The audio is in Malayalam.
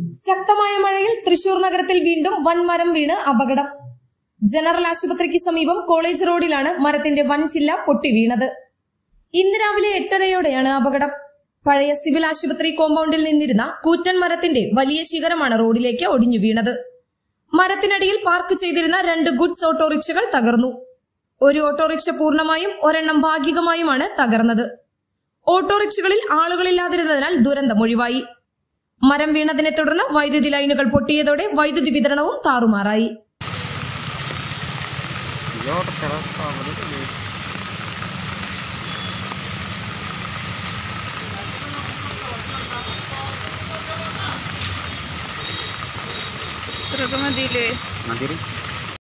ശക്തമായ മഴയിൽ തൃശൂർ നഗരത്തിൽ വീണ്ടും വൻ മരം വീണ് അപകടം ജനറൽ ആശുപത്രിക്ക് സമീപം കോളേജ് റോഡിലാണ് മരത്തിന്റെ വൻ ചില്ല പൊട്ടി വീണത് ഇന്ന് രാവിലെ എട്ടരയോടെയാണ് അപകടം പഴയ സിവിൽ ആശുപത്രി കോമ്പൗണ്ടിൽ നിന്നിരുന്ന കൂറ്റൻ മരത്തിന്റെ വലിയ ശിഖരമാണ് റോഡിലേക്ക് ഒടിഞ്ഞു വീണത് മരത്തിനടിയിൽ പാർക്ക് ചെയ്തിരുന്ന രണ്ട് ഗുഡ്സ് ഓട്ടോറിക്ഷകൾ തകർന്നു ഒരു ഓട്ടോറിക്ഷ പൂർണ്ണമായും ഒരെണ്ണം ഭാഗികമായുമാണ് തകർന്നത് ഓട്ടോറിക്ഷകളിൽ ആളുകളില്ലാതിരുന്നതിനാൽ ദുരന്തം ഒഴിവായി മരം വീണതിനെ തുടർന്ന് വൈദ്യുതി ലൈനുകൾ പൊട്ടിയതോടെ വൈദ്യുതി വിതരണവും താറുമാറായി ഇത്രയൊക്കെ മതിയില്ലേ മതിരി